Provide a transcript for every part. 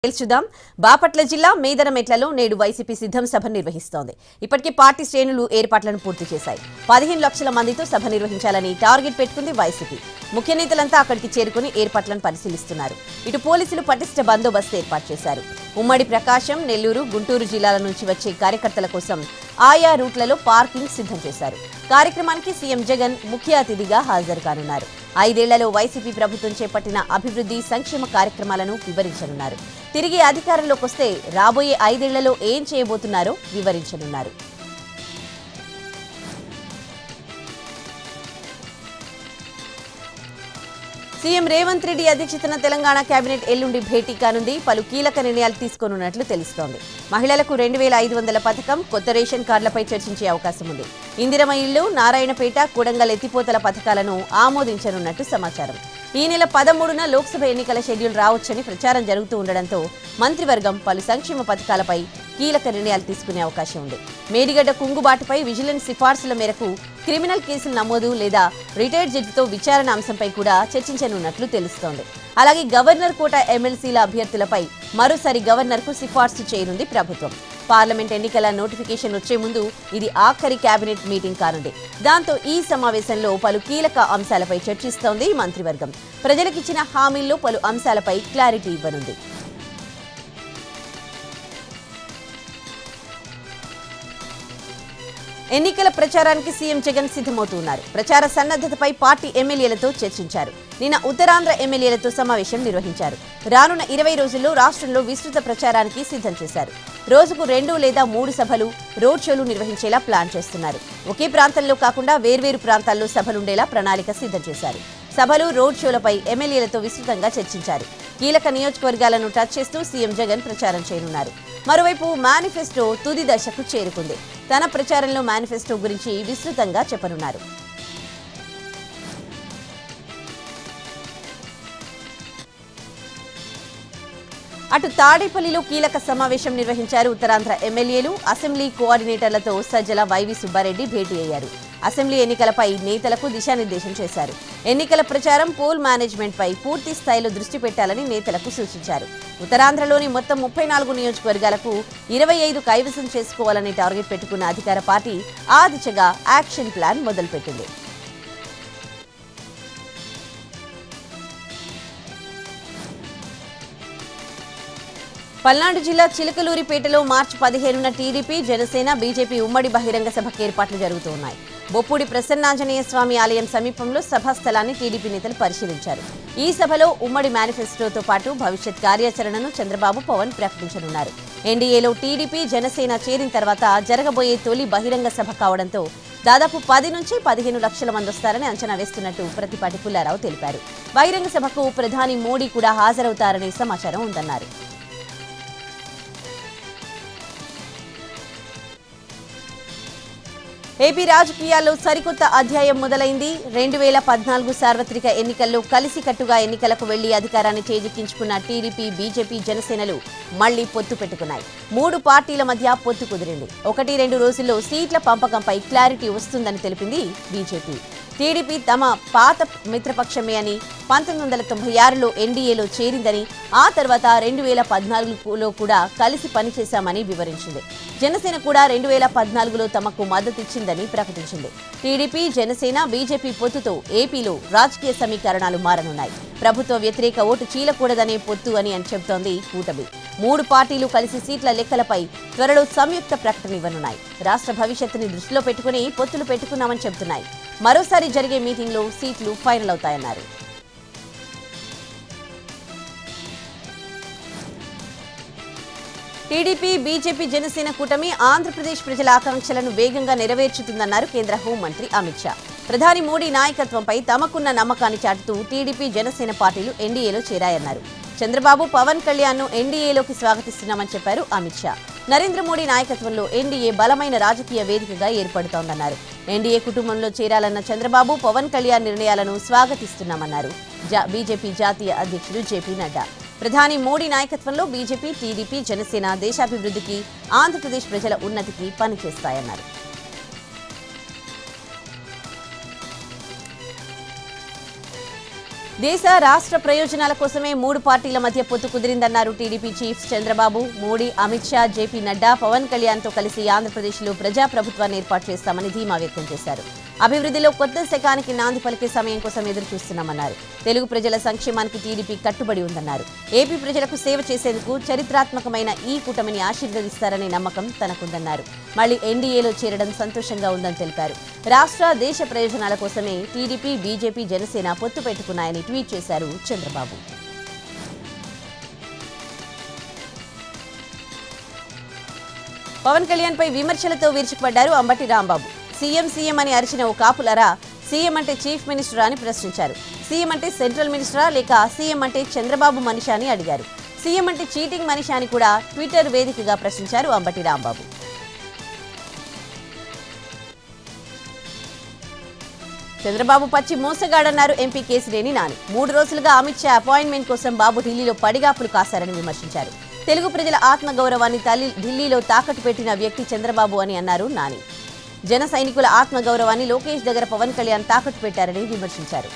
తెలుసుదాం బాపట్ల జిల్లా మేదరమెట్లలో నేడు వైసీపీ సిద్ధం సభ నిర్వహిస్తోంది ఇప్పటికే పార్టీ శ్రేణులు ఏర్పాట్లను పూర్తి చేశాయి పదిహేను లక్షల మందితో సభ నిర్వహించాలని టార్గెట్ పెట్టుకుంది వైసీపీ ముఖ్య నేతలంతా అక్కడికి చేరుకుని ఏర్పాట్లను పరిశీలిస్తున్నారు ఇటు పోలీసులు పటిష్ట బందోబస్తు ఏర్పాటు చేశారు ఉమ్మడి ప్రకాశం నెల్లూరు గుంటూరు జిల్లాల నుంచి వచ్చే కార్యకర్తల కోసం ఆయా రూట్లలో పార్కింగ్ సిద్ధం చేశారు కార్యక్రమానికి సీఎం జగన్ ముఖ్య అతిథిగా హాజరు కానున్నారు ఐదేళ్లలో వైసీపీ ప్రభుత్వం చేపట్టిన అభివృద్ధి సంక్షేమ కార్యక్రమాలను వివరించనున్నారు తిరిగి అధికారంలోకి వస్తే రాబోయే ఐదేళ్లలో ఏం చేయబోతున్నారో వివరించనున్నారు సీఎం రేవంత్ రెడ్డి అధ్యక్షతన తెలంగాణ కేబినెట్ ఎల్లుండి భేటీ కానుంది పలు కీలక నిర్ణయాలు తీసుకోనున్నట్లు తెలుస్తోంది మహిళలకు రెండు వేల ఐదు వందల పథకం కొత్త రేషన్ కార్డులపై చర్చించే అవకాశం ఉంది ఇందిరమ ఇల్లు నారాయణపేట కూడంగల్ ఎత్తిపోతల పథకాలను ఆమోదించనున్నట్టు సమాచారం ఈ నెల పదమూడున లోక్సభ ఎన్నికల షెడ్యూల్ రావచ్చని ప్రచారం జరుగుతూ ఉండడంతో మంత్రివర్గం పలు సంక్షేమ పథకాలపై కీలక నిర్ణయాలు తీసుకునే అవకాశం ఉంది మేడిగడ్డ కుంగుబాటుపై విజిలెన్స్ సిఫార్సుల మేరకు క్రిమినల్ కేసులు నమోదు లేదా రిటైర్డ్ జడ్జితో విచారణ అంశంపై కూడా చర్చించనున్నట్లు తెలుస్తోంది అలాగే గవర్నర్ కోట ఎమ్మెల్సీల అభ్యర్థులపై మరోసారి గవర్నర్కు సిఫార్సు చేయనుంది ప్రభుత్వం పార్లమెంట్ ఎన్నికల నోటిఫికేషన్ వచ్చే ముందు ఇది ఆఖరి కేబినెట్ మీటింగ్ కానుంది దాంతో ఈ సమావేశంలో పలు కీలక అంశాలపై చర్చిస్తోంది మంత్రివర్గం ప్రజలకిచ్చిన హామీల్లో పలు అంశాలపై క్లారిటీ ఇవ్వనుంది ఎన్నికల ప్రచారానికి సీఎం జగన్ సిద్ధమవుతున్నారు ప్రచార సన్నద్ధతపై పార్టీ ఎమ్మెల్యేలతో చర్చించారు నిన్న ఉత్తరాంధ్ర ఎమ్మెల్యేలతో సమావేశం నిర్వహించారు రానున్న ఇరవై రోజుల్లో రాష్ట్రంలో విస్తృత ప్రచారానికి సిద్ధం చేశారు రోజుకు రెండు లేదా మూడు సభలు రోడ్ షోలు నిర్వహించేలా ప్లాన్ చేస్తున్నారు ఒకే ప్రాంతంలో కాకుండా వేర్వేరు ప్రాంతాల్లో సభలుండేలా ప్రణాళిక సిద్ధం చేశారు సభలు రోడ్ షోలపై ఎమ్మెల్యేలతో విస్తృతంగా చర్చించారు కీలక నియోజకవర్గాలను టచ్ చేస్తూ సీఎం జగన్ ప్రచారం చేయనున్నారు మరోవైపు మేనిఫెస్టో తుది దశకు చేరుకుంది తన ప్రచారంలో మేనిఫెస్టో గురించి విస్తృతంగా చెప్పనున్నారు అటు తాడేపల్లిలో కీలక సమావేశం నిర్వహించారు ఉత్తరాంధ్ర ఎమ్మెల్యేలు అసెంబ్లీ కోఆర్డినేటర్లతో సజ్జల వైవి సుబ్బారెడ్డి భేటీ అయ్యారు అసెంబ్లీ ఎన్నికలపై నేతలకు దిశానిర్దేశం చేశారు ఎన్నికల ప్రచారం పోల్ మేనేజ్మెంట్ పై పూర్తి స్థాయిలో దృష్టి పెట్టాలని నేతలకు సూచించారు ఉత్తరాంధ్రలోని మొత్తం ముప్పై నాలుగు నియోజకవర్గాలకు ఇరవై ఐదు కైవసం చేసుకోవాలని టార్గెట్ పెట్టుకున్న అధికార పార్టీ ఆ దిశగా యాక్షన్ ప్లాన్ మొదలుపెట్టింది పల్నాడు జిల్లా చిలకలూరిపేటలో మార్చి పదిహేనున టీడీపీ జనసేన బీజేపీ ఉమ్మడి బహిరంగ సభకు ఏర్పాట్లు జరుగుతూ ఉన్నాయి బొప్పూడి ప్రసన్నాంజనేయ స్వామి ఆలయం సమీపంలో సభా స్థలాన్ని టీడీపీ నేతలు పరిశీలించారు ఈ సభలో ఉమ్మడి మేనిఫెస్టోతో పాటు భవిష్యత్ కార్యాచరణను చంద్రబాబు పవన్ ప్రకటించనున్నారు ఎన్డీఏలో టీడీపీ జనసేన చేరిన తర్వాత జరగబోయే తొలి బహిరంగ సభ కావడంతో దాదాపు పది నుంచి పదిహేను లక్షల మంది వస్తారని అంచనా వేస్తున్నట్టు ప్రతిపాటి పుల్లారావు తెలిపారు బహిరంగ సభకు ప్రధాని మోడీ కూడా హాజరవుతారనే సమాచారం ఉందన్నారు ఏపీ రాజకీయాల్లో సరికొత్త అధ్యాయం మొదలైంది రెండు వేల పద్నాలుగు సార్వత్రిక ఎన్నికల్లో కలిసికట్టుగా ఎన్నికలకు వెళ్లి అధికారాన్ని చేజిక్కించుకున్న టీడీపీ బీజేపీ జనసేనలు మళ్లీ పొత్తు పెట్టుకున్నాయి మూడు పార్టీల మధ్య పొత్తు కుదిరింది ఒకటి రెండు రోజుల్లో సీట్ల పంపకంపై క్లారిటీ వస్తుందని తెలిపింది బీజేపీ టీడీపీ తమ పాత మిత్రపక్షమే అని పంతొమ్మిది వందల తొంభై ఆరులో ఎన్డీఏలో చేరిందని ఆ తర్వాత రెండు వేల పద్నాలుగులో కూడా కలిసి పనిచేశామని వివరించింది జనసేన కూడా రెండు వేల పద్నాలుగులో తమకు మద్దతిచ్చిందని ప్రకటించింది టీడీపీ జనసేన బీజేపీ పొత్తుతో ఏపీలో రాజకీయ సమీకరణాలు మారనున్నాయి ప్రభుత్వ వ్యతిరేక ఓటు చీలకూడదనే పొత్తు అని అని చెబుతోంది కూటమి మూడు పార్టీలు కలిసి సీట్ల లెక్కలపై త్వరలో సంయుక్త ప్రకటన ఇవ్వనున్నాయి రాష్ట్ర భవిష్యత్తుని దృష్టిలో పెట్టుకుని పొత్తులు పెట్టుకున్నామని చెబుతున్నాయి మరోసారి జరిగే మీటింగ్లో సీట్లు ఫైనల్ అవుతాయన్నారు టీడీపీ బీజేపీ జనసేన కూటమి ఆంధ్రప్రదేశ్ ప్రజల ఆకాంక్షలను వేగంగా నెరవేర్చుతుందన్నారు కేంద్ర హోంమంత్రి అమిత్ షా ప్రధాని మోడీ నాయకత్వంపై తమకున్న నమ్మకాన్ని చాటుతూ టీడీపీ జనసేన పార్టీలు ఎన్డీఏలో చేరాయన్నారు చంద్రబాబు పవన్ కళ్యాణ్ను ఎన్డీఏలోకి స్వాగతిస్తున్నామని చెప్పారు అమిత్ షా నరేంద్ర మోడీ నాయకత్వంలో ఎన్డీఏ బలమైన రాజకీయ వేదికగా ఏర్పడుతోందన్నారు ఎన్డీఏ కుటుంబంలో చేరాలన్న చంద్రబాబు పవన్ కళ్యాణ్ నిర్ణయాలను స్వాగతిస్తున్నామన్నారు జా- బీజేపీ జాతీయ అధ్యక్షుడు జేపీ నడ్డా ప్రధాని మోడీ నాయకత్వంలో బీజేపీ టీడీపీ జనసేన దేశాభివృద్ధికి ఆంధ్రప్రదేశ్ ప్రజల ఉన్నతికి పనిచేస్తాయన్నారు దేశ రాష్ట్ర ప్రయోజనాల కోసమే మూడు పార్టీల మధ్య పొత్తు కుదిరిందన్నారు TDP chief Chandrababu Modi Amit Shah JP Nadda Pavan కళ్యాణ్తో కలిసి ఆంధ్రప్రదేశ్లో ప్రజాప్రభుత్వాన్ని ఏర్పాటు చేస్తామని ధీమా వ్యక్తం చేశారు అభివృద్ధిలో కొత్త శకానికి నాంది పలికే సమయం కోసం ఎదురు చూస్తున్నామన్నారు తెలుగు ప్రజల సంక్షేమానికి టీడీపీ కట్టుబడి ఉందన్నారు ఏపీ ప్రజలకు సేవ చేసేందుకు చరిత్రాత్మకమైన ఈ కూటమిని ఆశీర్వదిస్తారనే నమ్మకం తనకుందన్నారు మళ్లీ ఎన్డీఏలో చేరడం సంతోషంగా ఉందని తెలిపారు రాష్ట్ర దేశ ప్రయోజనాల కోసమే టీడీపీ బీజేపీ జనసేన పొత్తు పెట్టుకున్నాయని ట్వీట్ చేశారు చంద్రబాబు పవన్ కళ్యాణ్ పై విమర్శలతో విరుచుకుపడ్డారు అంబటి రాంబాబు సీఎం సీఎం అని అరిచిన ఓ కాపులరా సీఎం అంటే చీఫ్ మినిస్టరా అని ప్రశ్నించారు సీఎం అంటే సెంట్రల్ మినిస్టరా లేక సీఎం అంటే చంద్రబాబు మనిషా అని అడిగారు సీఎం అంటే చీటింగ్ మనిషా అని కూడా ట్విట్టర్ వేదికగా ప్రశ్నించారు అంబటి రాంబాబు చంద్రబాబు పచ్చి మోసగాడన్నారు ఎంపీ కేసినేని నాని మూడు రోజులుగా అమిత్ షా అపాయింట్మెంట్ కోసం బాబు ఢిల్లీలో పడిగాపులు కాశారని విమర్శించారు తెలుగు ప్రజల ఆత్మగౌరవాన్ని తల్లి ఢిల్లీలో తాకట్టు పెట్టిన వ్యక్తి చంద్రబాబు అని అన్నారు నాని జన సైనికుల ఆత్మగౌరవాన్ని లోకేష్ దగ్గర పవన్ కళ్యాణ్ తాకట్టు పెట్టారని విమర్శించారు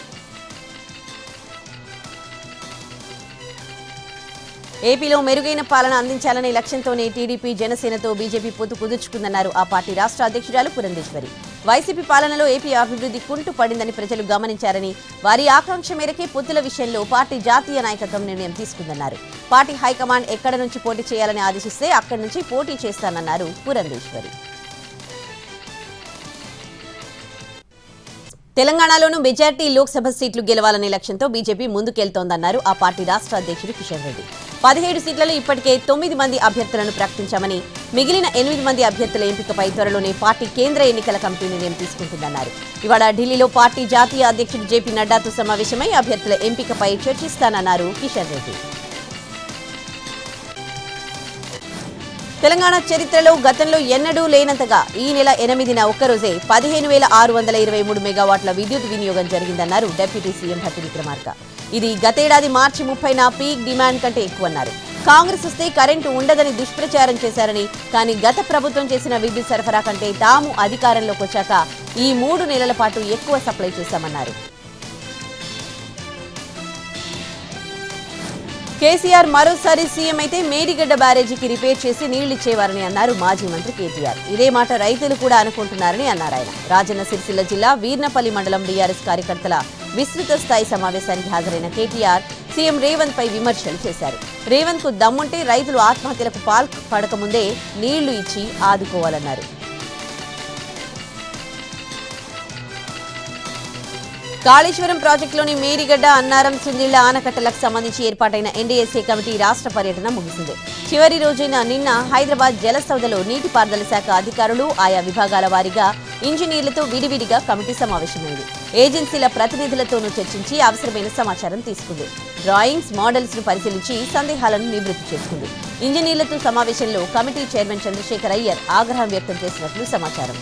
ఏపీలో మెరుగైన పాలన అందించాలనే లక్ష్యంతోనే టీడీపీ జనసేనతో బీజేపీ పొత్తు కుదుర్చుకుందన్నారు ఆ పార్టీ రాష్ట్ర అధ్యక్షురాలు పురంధేశ్వరి వైసీపీ పాలనలో ఏపీ అభివృద్ధి కుంటు పడిందని ప్రజలు గమనించారని వారి ఆకాంక్ష మేరకే పొత్తుల విషయంలో పార్టీ జాతీయ నాయకత్వం నిర్ణయం తీసుకుందన్నారు పార్టీ హైకమాండ్ ఎక్కడ నుంచి పోటీ చేయాలని ఆదేశిస్తే అక్కడి నుంచి పోటీ చేస్తానన్నారు పురంధేశ్వరి తెలంగాణలోనూ మెజార్టీ లోక్సభ సీట్లు గెలవాలనే లక్ష్యంతో బీజేపీ ముందుకెళ్తోందన్నారు ఆ పార్టీ రాష్ట్ర అధ్యక్షుడు కిషన్ రెడ్డి పదిహేడు సీట్లలో ఇప్పటికే తొమ్మిది మంది అభ్యర్థులను ప్రకటించామని మిగిలిన ఎనిమిది మంది అభ్యర్థుల ఎంపికపై త్వరలోనే పార్టీ కేంద్ర ఎన్నికల కమిటీ నిర్ణయం తీసుకుంటుందన్నారు ఇవాళ ఢిల్లీలో పార్టీ జాతీయ అధ్యక్షుడు జేపీ నడ్డాతో సమావేశమై అభ్యర్థుల ఎంపికపై చర్చిస్తానన్నారు కిషన్ రెడ్డి తెలంగాణ చరిత్రలో గతంలో ఎన్నడూ లేనంతగా ఈ నెల ఎనిమిదిన ఒక్కరోజే పదిహేను వేల ఆరు వందల ఇరవై మూడు మెగావాట్ల విద్యుత్ వినియోగం జరిగిందన్నారు డిప్యూటీ సీఎం భట్టి విక్రమార్క ఇది గతేడాది మార్చి ముప్పైన పీక్ డిమాండ్ కంటే ఎక్కువన్నారు కాంగ్రెస్ వస్తే కరెంటు ఉండదని దుష్ప్రచారం చేశారని కానీ గత ప్రభుత్వం చేసిన విద్యుత్ సరఫరా కంటే తాము అధికారంలోకి వచ్చాక ఈ మూడు నెలల పాటు ఎక్కువ సప్లై చేశామన్నారు కేసీఆర్ మరోసారి సీఎం అయితే మేడిగడ్డ బ్యారేజీకి రిపేర్ చేసి నీళ్లిచ్చేవారని అన్నారు మాజీ మంత్రి కేటీఆర్ ఇదే మాట రైతులు కూడా అనుకుంటున్నారని అన్నారు ఆయన రాజన్న సిరిసిల్ల జిల్లా వీర్నపల్లి మండలం బీఆర్ఎస్ కార్యకర్తల విస్తృత స్థాయి సమావేశానికి హాజరైన కేటీఆర్ సీఎం రేవంత్ పై విమర్శలు చేశారు రేవంత్ కు దమ్ముంటే రైతులు ఆత్మహత్యలకు పాల్ పడకముందే నీళ్లు ఇచ్చి ఆదుకోవాలన్నారు కాళేశ్వరం ప్రాజెక్టులోని మేడిగడ్డ అన్నారం సుందిళ్ల ఆనకట్టలకు సంబంధించి ఏర్పాటైన ఎన్డీఎస్ఏ కమిటీ రాష్ట్ర పర్యటన ముగిసింది చివరి రోజైన నిన్న హైదరాబాద్ జలసౌదలో నీటిపారుదల శాఖ అధికారులు ఆయా విభాగాల వారీగా ఇంజనీర్లతో విడివిడిగా కమిటీ సమావేశమైంది ఏజెన్సీల ప్రతినిధులతోనూ చర్చించి అవసరమైన సమాచారం తీసుకుంది డ్రాయింగ్స్ మోడల్స్ ను పరిశీలించి సందేహాలను నివృత్తి చేసుకుంది ఇంజనీర్లతో సమావేశంలో కమిటీ చైర్మన్ చంద్రశేఖర్ అయ్యర్ ఆగ్రహం వ్యక్తం చేసినట్లు సమాచారం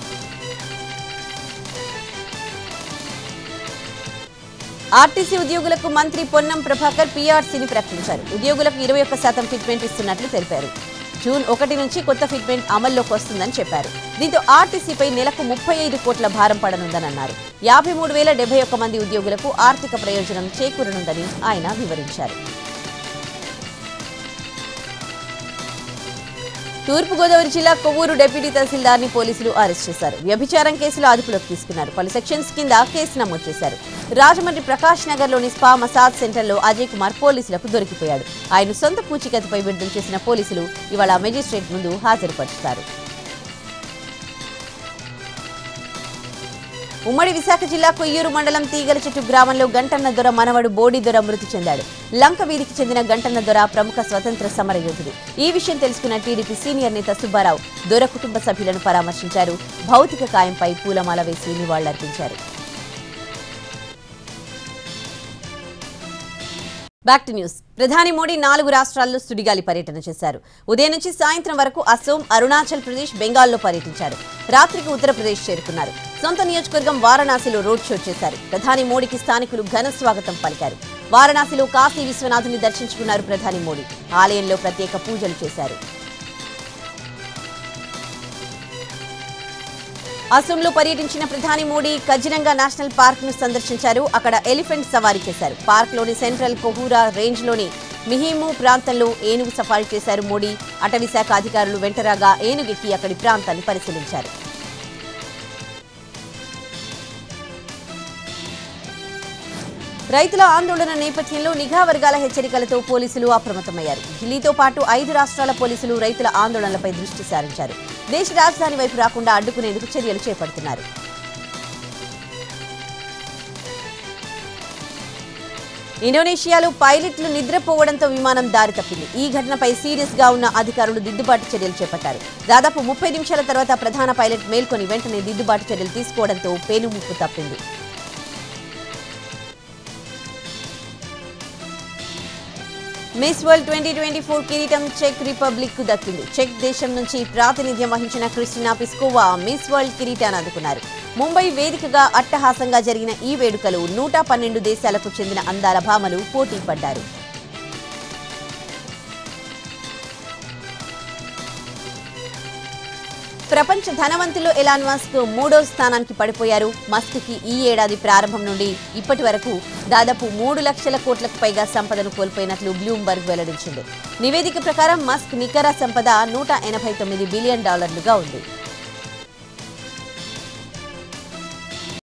ఆర్టీసీ ఉద్యోగులకు మంత్రి పొన్నం ప్రభాకర్ పీఆర్సీని ప్రకటించారు ఉద్యోగులకు ఇరవై ఒక్క శాతం ఫిట్మెంట్ ఇస్తున్నట్లు తెలిపారు జూన్ ఒకటి నుంచి కొత్త ఫిట్మెంట్ అమల్లోకి వస్తుందని చెప్పారు దీంతో ఆర్టీసీపై నెలకు ముప్పై ఐదు కోట్ల భారం పడనుందని అన్నారు యాభై మూడు వేల డెబ్బై ఒక్క మంది ఉద్యోగులకు ఆర్థిక ప్రయోజనం చేకూరనుందని ఆయన వివరించారు తూర్పుగోదావరి జిల్లా కొవ్వూరు డిప్యూటీ తహసీల్దార్ని పోలీసులు అరెస్ట్ చేశారు వ్యభిచారం కేసులో అదుపులోకి తీసుకున్నారు పలు సెక్షన్స్ కింద కేసు నమోదు చేశారు రాజమండ్రి ప్రకాష్ నగర్లోని స్పా మసాజ్ సెంటర్లో అజయ్ కుమార్ పోలీసులకు దొరికిపోయాడు ఆయన సొంత పూచికత్తుపై విడుదల చేసిన పోలీసులు ఇవాళ మెజిస్ట్రేట్ ముందు హాజరుపరుస్తారు ఉమ్మడి విశాఖ జిల్లా కొయ్యూరు మండలం తీగల చెట్టు గ్రామంలో గంటన్న దొర మనవడు బోడి దొర మృతి చెందాడు లంక వీధికి చెందిన గంటన్న దొర ప్రముఖ స్వతంత్ర సమర యోధుడు ఈ విషయం తెలుసుకున్న టీడీపీ సీనియర్ నేత సుబ్బారావు దొర కుటుంబ సభ్యులను పరామర్శించారు భౌతిక కాయంపై పూలమాల వేసి నివాళులర్పించారు బ్యాక్ టు న్యూస్ ప్రధాని మోడీ నాలుగు రాష్ట్రాల్లో సుడిగాలి పర్యటన చేశారు ఉదయం నుంచి సాయంత్రం వరకు అసోం అరుణాచల్ ప్రదేశ్ బెంగాల్లో పర్యటించారు రాత్రికి ఉత్తరప్రదేశ్ చేరుకున్నారు సొంత నియోజకవర్గం వారణాసిలో రోడ్ షో చేశారు ప్రధాని మోడీకి స్థానికులు ఘన స్వాగతం పలికారు వారణాసిలో కాశీ విశ్వనాథుని దర్శించుకున్నారు ప్రధాని మోడీ ఆలయంలో ప్రత్యేక పూజలు చేశారు అసోంలో పర్యటించిన ప్రధాని మోడీ కజిరంగా నేషనల్ పార్క్ ను సందర్శించారు అక్కడ ఎలిఫెంట్ సవారీ చేశారు పార్క్ లోని సెంట్రల్ కొహూరా రేంజ్ లోని మిహిము ప్రాంతంలో ఏనుగు సఫారీ చేశారు మోడీ అటవీ శాఖ అధికారులు వెంటరాగా ఏనుగెక్కి అక్కడి ప్రాంతాన్ని పరిశీలించారు రైతుల ఆందోళన నేపథ్యంలో నిఘా వర్గాల హెచ్చరికలతో పోలీసులు అప్రమత్తమయ్యారు ఢిల్లీతో పాటు ఐదు రాష్ట్రాల పోలీసులు రైతుల ఆందోళనలపై దృష్టి సారించారు దేశ రాజధాని వైపు రాకుండా అడ్డుకునేందుకు చర్యలు చేపడుతున్నారు ఇండోనేషియాలో పైలట్లు నిద్రపోవడంతో విమానం దారి తప్పింది ఈ ఘటనపై సీరియస్ గా ఉన్న అధికారులు దిద్దుబాటు చర్యలు చేపట్టారు దాదాపు ముప్పై నిమిషాల తర్వాత ప్రధాన పైలట్ మేల్కొని వెంటనే దిద్దుబాటు చర్యలు తీసుకోవడంతో పేనుముప్పు తప్పింది miss world twenty twenty four కిరీటం చెక్ రిపబ్లిక్ కు దక్కింది చెక్ దేశం నుంచి ప్రాతినిధ్యం వహించిన క్రిస్టినా పిస్కోవా మిస్ వరల్డ్ కిరీటాన్ని అందుకున్నారు ముంబై వేదికగా అట్టహాసంగా జరిగిన ఈ వేడుకలు నూట పన్నెండు దేశాలకు చెందిన అందాల భామలు పోటీ పడ్డారు ప్రపంచ ధనవంతులు ఎలాన్ మస్క్ మూడో స్థానానికి పడిపోయారు మస్క్ కి ఈ ఏడాది ప్రారంభం నుండి ఇప్పటి వరకు దాదాపు మూడు లక్షల కోట్లకు పైగా సంపదను కోల్పోయినట్లు బ్లూంబర్గ్ వెల్లడించింది నివేదిక ప్రకారం మస్క్ నికర సంపద నూట ఎనభై తొమ్మిది బిలియన్ డాలర్లుగా ఉంది